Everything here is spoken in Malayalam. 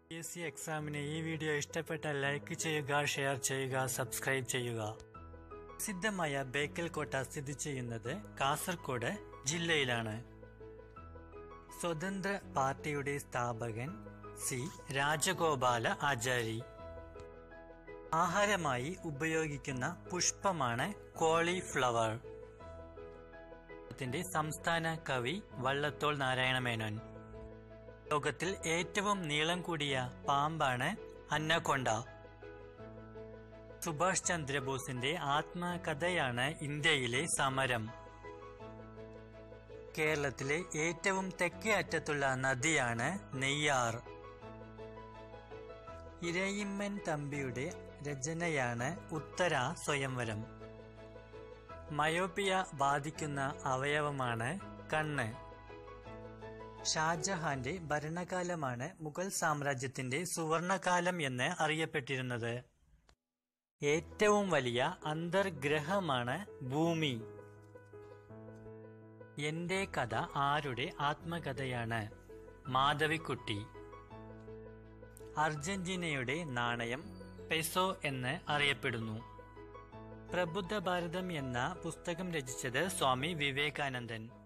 പി എസ് സി എക്സാമിന് ഈ വീഡിയോ ഇഷ്ടപ്പെട്ടാൽ ലൈക്ക് ചെയ്യുക ഷെയർ ചെയ്യുക സബ്സ്ക്രൈബ് ചെയ്യുക പ്രസിദ്ധമായ ബേക്കൽ കോട്ട സ്ഥിതി ചെയ്യുന്നത് കാസർഗോഡ് ജില്ലയിലാണ് സ്വതന്ത്ര പാർട്ടിയുടെ സ്ഥാപകൻ സി രാജഗോപാല ആചാരി ആഹാരമായി ഉപയോഗിക്കുന്ന പുഷ്പമാണ് കോളിഫ്ലവർ ത്തിന്റെ സംസ്ഥാന കവി വള്ളത്തോൾ നാരായണ മേനോൻ ലോകത്തിൽ ഏറ്റവും നീളം കൂടിയ പാമ്പാണ് അന്നകൊണ്ട സുഭാഷ് ചന്ദ്രബോസിന്റെ ആത്മകഥയാണ് ഇന്ത്യയിലെ സമരം കേരളത്തിലെ ഏറ്റവും തെക്കേ അറ്റത്തുള്ള നദിയാണ് നെയ്യാർ ഇരയിമ്മൻ തമ്പിയുടെ രചനയാണ് ഉത്തര സ്വയംവരം മയോപ്പിയ ബാധിക്കുന്ന അവയവമാണ് കണ്ണ് ഷാജഹാന്റെ ഭരണകാലമാണ് മുഗൾ സാമ്രാജ്യത്തിന്റെ സുവർണകാലം എന്ന് അറിയപ്പെട്ടിരുന്നത് ഏറ്റവും വലിയ അന്തർഗ്രഹമാണ് ഭൂമി എന്റെ കഥ ആരുടെ ആത്മകഥയാണ് മാധവിക്കുട്ടി അർജന്റീനയുടെ നാണയം പെസോ എന്ന് അറിയപ്പെടുന്നു പ്രബുദ്ധ ഭാരതം എന്ന പുസ്തകം രചിച്ചത് സ്വാമി വിവേകാനന്ദൻ